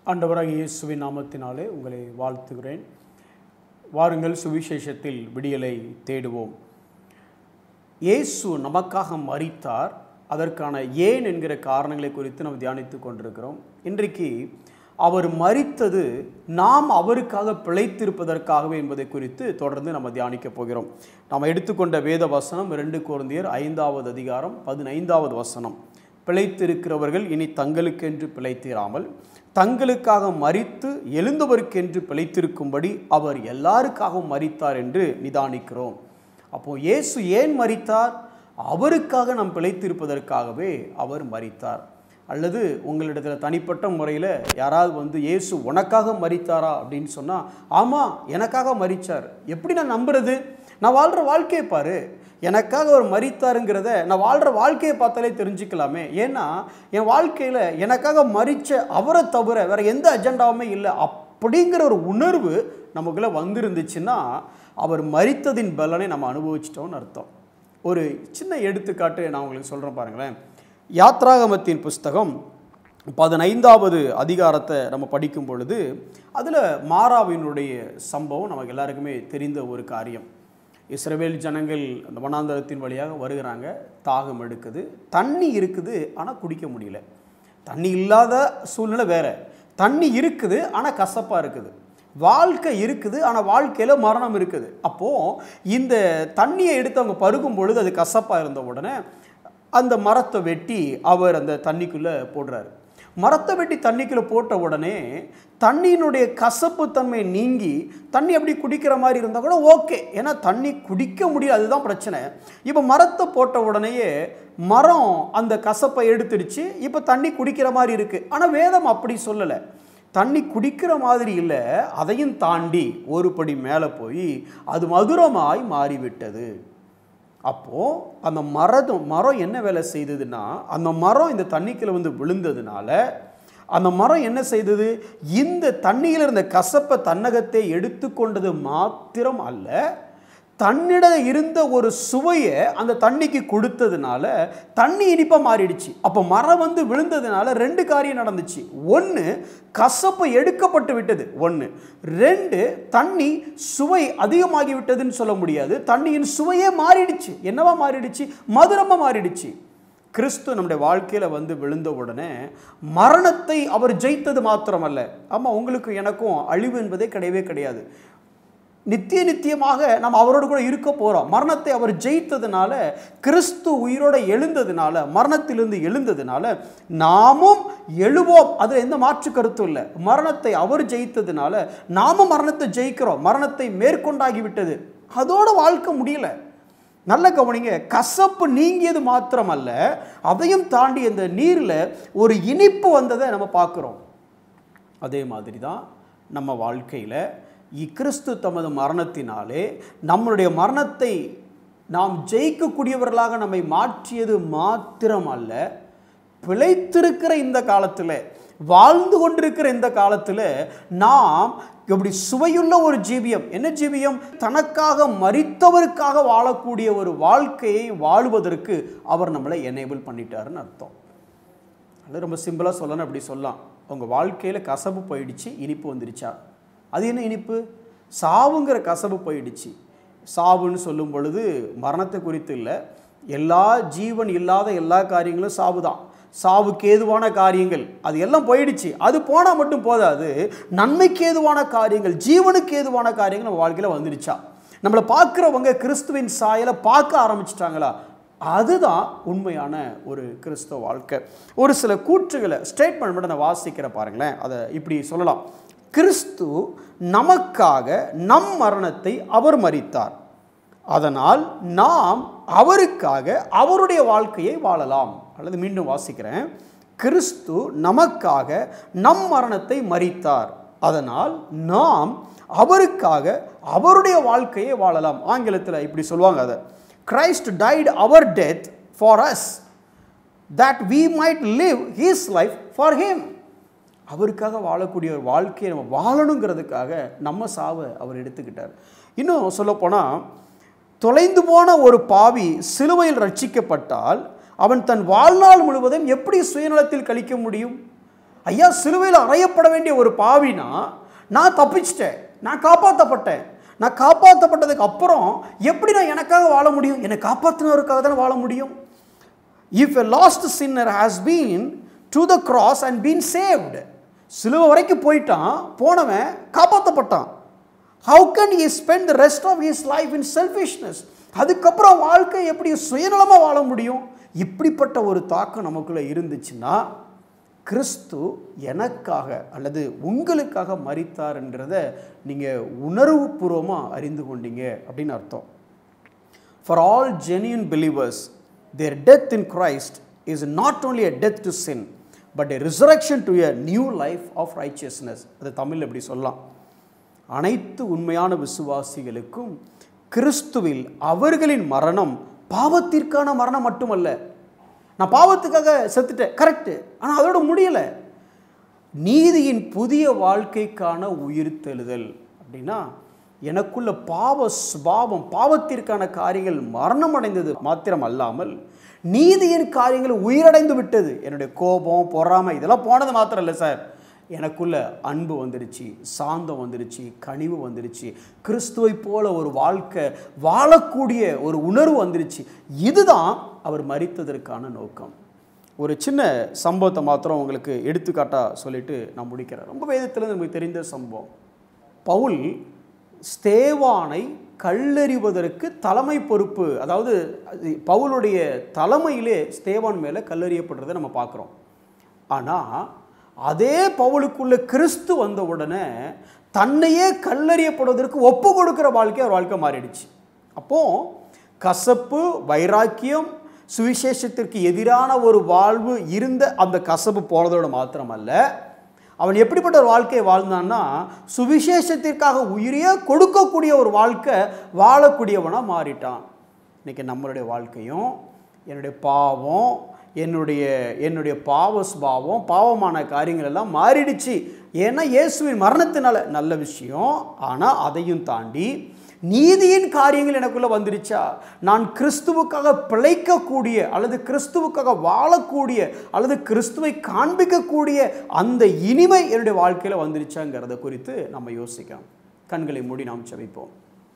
ஆண்டவராகிய இயேசுவின் நாமத்தினாலே உங்களை வாழ்த்துகிறேன் வாருங்கள் சுவிசேஷத்தில் விடியலை தேடுவோம் இயேசு நமக்காக மரித்தார் அதற்கான ஏன் என்கிற காரணங்களை குறித்து நாம் தியானித்து கொண்டிருக்கிறோம் இன்றைக்கு அவர் மரித்தது நாம் அவருக்காக பிழைத்திருப்பதற்காகவே என்பதை குறித்து தொடர்ந்து நம்ம தியானிக்கப் போகிறோம் நாம் எடுத்துக்கொண்ட வேத வசனம் ரெண்டு குழந்தையர் ஐந்தாவது அதிகாரம் பதினைந்தாவது வசனம் பிழைத்திருக்கிறவர்கள் இனி தங்களுக்கென்று பிழைத்திராமல் தங்களுக்காக மரித்து எழுந்தவருக்கென்று பிழைத்திருக்கும்படி அவர் எல்லாருக்காகவும் மரித்தார் என்று நிதானிக்கிறோம் அப்போ இயேசு ஏன் மரித்தார் அவருக்காக நாம் பிழைத்திருப்பதற்காகவே அவர் மரித்தார் அல்லது உங்களிடத்தில் தனிப்பட்ட முறையில் யாராவது வந்து இயேசு உனக்காக மரித்தாரா அப்படின்னு சொன்னால் ஆமாம் எனக்காக மரித்தார் எப்படி நான் நம்புறது நான் வாழ்கிற வாழ்க்கையை பாரு எனக்காக அவர் மரித்தாருங்கிறத நான் வாழ்கிற வாழ்க்கையை பார்த்தாலே தெரிஞ்சுக்கலாமே ஏன்னா என் வாழ்க்கையில் எனக்காக மறித்த அவரை தவிர வேறு எந்த அஜெண்டாவுமே இல்லை அப்படிங்கிற ஒரு உணர்வு நமக்குள்ளே வந்திருந்துச்சுன்னா அவர் மரித்ததின் பலனை நம்ம அனுபவிச்சிட்டோம்னு அர்த்தம் ஒரு சின்ன எடுத்துக்காட்டு நான் உங்களுக்கு சொல்கிறேன் பாருங்களேன் யாத்ராகமத்தின் புஸ்தகம் பதினைந்தாவது அதிகாரத்தை நம்ம படிக்கும் பொழுது அதில் மாறாவினுடைய சம்பவம் நமக்கு எல்லாருக்குமே தெரிந்த ஒரு காரியம் இஸ்ரவேல் ஜனங்கள் அந்த வனாந்தரத்தின் வழியாக வருகிறாங்க தாகம் எடுக்குது தண்ணி இருக்குது ஆனால் குடிக்க முடியல தண்ணி இல்லாத சூழ்நிலை வேற தண்ணி இருக்குது ஆனால் கசப்பாக இருக்குது வாழ்க்கை இருக்குது ஆனால் வாழ்க்கையில் மரணம் இருக்குது அப்போது இந்த தண்ணியை எடுத்து அவங்க பருகும் பொழுது அது கசப்பாக இருந்த உடனே அந்த மரத்தை வெட்டி அவர் அந்த தண்ணிக்குள்ளே போடுறாரு மரத்தை வெட்டி தண்ணிக்குள்ளே போட்ட உடனே தண்ணியினுடைய கசப்பு தன்மை நீங்கி தண்ணி அப்படி குடிக்கிற மாதிரி இருந்தால் கூட ஓகே ஏன்னா தண்ணி குடிக்க முடியாது அதுதான் பிரச்சனை இப்போ மரத்தை போட்ட உடனேயே மரம் அந்த கசப்பை எடுத்துடுச்சு இப்போ தண்ணி குடிக்கிற மாதிரி இருக்குது ஆனால் வேதம் அப்படி சொல்லலை தண்ணி குடிக்கிற மாதிரி இல்லை அதையும் தாண்டி ஒரு படி மேலே போய் அது மதுரமாய் மாறிவிட்டது அப்போது அந்த மரம் மரம் என்ன வேலை செய்ததுன்னா அந்த மரம் இந்த தண்ணிக்குள்ள வந்து விழுந்ததுனால அந்த மரம் என்ன செய்தது இந்த தண்ணியில் இருந்த கசப்பை தன்னகத்தை எடுத்துக்கொண்டது மாத்திரம் அல்ல தன்னிடம் இருந்த ஒரு சுவையை அந்த தண்ணிக்கு கொடுத்ததுனால தண்ணி இனிப்பாக மாறிடுச்சு அப்போ மரம் வந்து விழுந்ததுனால ரெண்டு காரியம் நடந்துச்சு ஒன்று கசப்பு எடுக்கப்பட்டு விட்டது ஒன்று ரெண்டு தண்ணி சுவை அதிகமாகி விட்டதுன்னு சொல்ல முடியாது தண்ணியின் சுவையே மாறிடுச்சு என்னவா மாறிடுச்சு மதுரமாக மாறிடுச்சு கிறிஸ்து நம்முடைய வாழ்க்கையில் வந்து விழுந்த உடனே மரணத்தை அவர் ஜெயித்தது மாத்திரமல்ல ஆமாம் உங்களுக்கு எனக்கும் அழிவு என்பதே கிடையவே கிடையாது நித்திய நித்தியமாக நம்ம அவரோடு கூட இருக்க போகிறோம் மரணத்தை அவர் ஜெயித்ததுனால கிறிஸ்து உயிரோட எழுந்ததுனால மரணத்திலிருந்து எழுந்ததுனால நாமும் எழுவோம் அதில் எந்த மாற்று கருத்தும் இல்லை மரணத்தை அவர் ஜெயித்ததுனால நாமும் மரணத்தை ஜெயிக்கிறோம் மரணத்தை மேற்கொண்டாகி விட்டது அதோட வாழ்க்கை முடியல நல்ல கவனிங்க கசப்பு நீங்கியது மாத்திரமல்ல அதையும் தாண்டி இந்த நீரில் ஒரு இனிப்பு வந்ததை நம்ம பார்க்குறோம் அதே மாதிரி தான் நம்ம வாழ்க்கையில் கிறிஸ்து தமது மரணத்தினாலே நம்மளுடைய மரணத்தை நாம் ஜெயிக்கக்கூடியவர்களாக நம்மை மாற்றியது மாத்திரம் அல்ல பிழைத்திருக்கிற இந்த காலத்தில் வாழ்ந்து கொண்டிருக்கிற இந்த காலத்தில் நாம் இப்படி சுவையுள்ள ஒரு ஜீவியம் என்ன ஜீவியம் தனக்காக மறித்தவருக்காக வாழக்கூடிய ஒரு வாழ்க்கையை வாழுவதற்கு அவர் நம்மளை எனேபிள் பண்ணிட்டாருன்னு அர்த்தம் அது ரொம்ப சிம்பிளாக சொல்லணும் அப்படி சொல்லலாம் உங்கள் வாழ்க்கையில் கசப்பு போயிடுச்சு இனிப்பு வந்துருச்சா அது என்ன இனிப்பு சாவுங்கிற கசப்பு போயிடுச்சு சாவுன்னு சொல்லும் பொழுது மரணத்தை குறித்து இல்லை எல்லா ஜீவன் இல்லாத எல்லா காரியங்களும் சாவு தான் சாவுக்கு ஏதுவான காரியங்கள் அது எல்லாம் போயிடுச்சு அது போனால் மட்டும் போதாது நன்மைக்கு ஏதுவான காரியங்கள் ஜீவனுக்கு ஏதுவான காரியங்கள் நம்ம வாழ்க்கையில் வந்துடுச்சா நம்மளை பார்க்குறவங்க கிறிஸ்துவின் சாயலை பார்க்க ஆரம்பிச்சிட்டாங்களா அதுதான் உண்மையான ஒரு கிறிஸ்தவ வாழ்க்கை ஒரு சில கூற்றுகளை ஸ்டேட்மெண்ட் மட்டும் நான் வாசிக்கிற பாருங்களேன் அதை இப்படி சொல்லலாம் கிறிஸ்து நமக்காக நம் மரணத்தை அவர் மறித்தார் அதனால் நாம் அவருக்காக அவருடைய வாழ்க்கையை வாழலாம் அல்லது மீண்டும் வாசிக்கிறேன் கிறிஸ்து நமக்காக நம் மரணத்தை மறித்தார் அதனால் நாம் அவருக்காக அவருடைய வாழ்க்கையை வாழலாம் ஆங்கிலத்தில் இப்படி சொல்லுவாங்க அதை கிரைஸ்ட் டைட் அவர் death for us that we might live his life for him அவருக்காக வாழக்கூடிய ஒரு வாழ்க்கையை நம்ம வாழணுங்கிறதுக்காக நம்ம சாவை அவர் எடுத்துக்கிட்டார் இன்னும் சொல்லப்போனால் தொலைந்து போன ஒரு பாவி சிலுவையில் ரட்சிக்கப்பட்டால் அவன் தன் வாழ்நாள் முழுவதும் எப்படி சுயநலத்தில் கழிக்க முடியும் ஐயா சிலுவையில் அறையப்பட வேண்டிய ஒரு பாவினா நான் தப்பிச்சிட்டேன் நான் காப்பாற்றப்பட்டேன் நான் காப்பாற்றப்பட்டதுக்கு அப்புறம் எப்படி நான் எனக்காக வாழ முடியும் என்னை காப்பாற்றினவருக்காக தானே வாழ முடியும் if a lost sinner has been to the cross and been saved சிலுவை வரைக்கும் போயிட்டான் போனவன் காப்பாற்றப்பட்டான் how can he spend the rest of his life in selfishness அதுக்கப்புறம் வாழ்க்கை எப்படி சுயநலமாக வாழ முடியும் இப்படிப்பட்ட ஒரு தாக்கம் நமக்குள்ளே இருந்துச்சுன்னா கிறிஸ்து எனக்காக அல்லது உங்களுக்காக மரித்தார்ன்றத நீங்கள் உணர்வுபூர்வமாக அறிந்து கொண்டீங்க அப்படின்னு அர்த்தம் For all genuine believers, their death in Christ is not only a death to sin, but a resurrection to a new life of righteousness. அது தமிழ் எப்படி சொல்லலாம் அனைத்து உண்மையான விசுவாசிகளுக்கும் கிறிஸ்துவில் அவர்களின் மரணம் பாவத்திற்கான மரணம் மட்டுமல்ல நான் பாவத்துக்காக செத்துட்டேன் கரெக்டு ஆனால் அதோட முடியலை நீதியின் புதிய வாழ்க்கைக்கான உயிர்த்தெழுதல் அப்படின்னா எனக்குள்ள பாவ சுபாவம் பாவத்திற்கான காரியங்கள் மரணம் அடைந்தது மாத்திரம் அல்லாமல் நீதியின் காரியங்கள் உயிரடைந்து விட்டது என்னுடைய கோபம் பொறாமை இதெல்லாம் போனது மாத்திரம் இல்லை சார் எனக்குள்ள அன்பு வந்துருச்சு சாந்தம் வந்துருச்சு கனிவு வந்துருச்சு கிறிஸ்துவை போல ஒரு வாழ்க்கை வாழக்கூடிய ஒரு உணர்வு வந்துருச்சு இதுதான் அவர் மரித்ததற்கான நோக்கம் ஒரு சின்ன சம்பவத்தை மாத்திரம் உங்களுக்கு எடுத்துக்காட்டாக சொல்லிட்டு நான் முடிக்கிறேன் ரொம்ப வேதத்திலிருந்து நமக்கு தெரிந்த சம்பவம் பவுல் ஸ்தேவானை கல்லெறிவதற்கு தலைமை பொறுப்பு அதாவது அது பவுலுடைய தலைமையிலே ஸ்தேவான் மேலே கல்லெறியப்படுறதை நம்ம பார்க்குறோம் ஆனால் அதே பவுலுக்குள்ள கிறிஸ்து வந்த உடனே தன்னையே கல்லெறியப்படுவதற்கு ஒப்பு கொடுக்குற வாழ்க்கை அவர் வாழ்க்கை மாறிடுச்சு அப்போ கசப்பு வைராக்கியம் சுவிசேஷத்திற்கு எதிரான ஒரு வாழ்வு இருந்த அந்த கசப்பு போனதோடு மாத்திரமல்ல அவன் எப்படிப்பட்ட ஒரு வாழ்க்கையை வாழ்ந்தான்னா சுவிசேஷத்திற்காக உயிரையே கொடுக்கக்கூடிய ஒரு வாழ்க்கை வாழக்கூடியவனாக மாறிட்டான் இன்னைக்கு நம்மளுடைய வாழ்க்கையும் என்னுடைய பாவம் என்னுடைய என்னுடைய பாவ சுபாவம் பாவமான காரியங்கள் எல்லாம் மாறிடுச்சு ஏன்னா இயேசுவின் மரணத்தினால நல்ல விஷயம் ஆனால் அதையும் தாண்டி நீதியின் காரியங்கள் எனக்குள்ள வந்துருச்சா நான் கிறிஸ்துவுக்காக பிழைக்கக்கூடிய அல்லது கிறிஸ்துவுக்காக வாழக்கூடிய அல்லது கிறிஸ்துவை காண்பிக்கக்கூடிய அந்த இனிமை என்னுடைய வாழ்க்கையில் வந்துருச்சாங்கிறத குறித்து நம்ம யோசிக்கலாம் கண்களை மூடி நாம் செவிப்போம்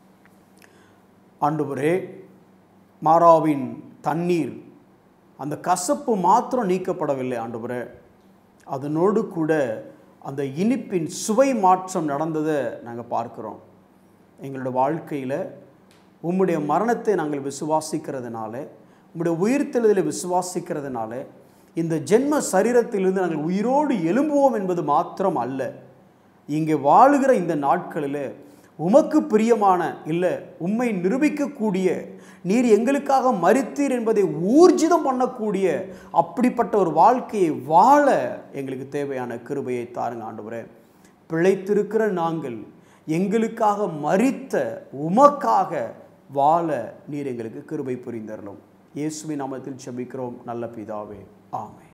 ஆண்டவரே மாறாவின் தண்ணீர் அந்த கசப்பு மாத்திரம் நீக்கப்படவில்லை ஆண்டவரே அதனோடு கூட அந்த இனிப்பின் சுவை மாற்றம் நடந்ததை நாங்கள் பார்க்குறோம் எங்களோட வாழ்க்கையில் உம்முடைய மரணத்தை நாங்கள் விசுவாசிக்கிறதுனால உம்முடைய உயிர்த்தெழுதலை விசுவாசிக்கிறதுனால இந்த ஜென்ம சரீரத்திலிருந்து நாங்கள் உயிரோடு எழும்புவோம் என்பது மாத்திரம் அல்ல இங்கே வாழுகிற இந்த நாட்களில் உமக்கு பிரியமான இல்லை உம்மை நிரூபிக்கக்கூடிய நீர் எங்களுக்காக மறித்தீர் என்பதை ஊர்ஜிதம் பண்ணக்கூடிய அப்படிப்பட்ட ஒரு வாழ்க்கையை வாழ எங்களுக்கு தேவையான கிருபையை தாருங்க ஆண்டவரே பிழைத்திருக்கிற நாங்கள் எங்களுக்காக மறித்த உமக்காக வாழ நீர் எங்களுக்கு கிருபை புரிந்தரலும் இயேசுவின் நாமத்தில் செபிக்கிறோம் நல்ல பிதாவே ஆமென்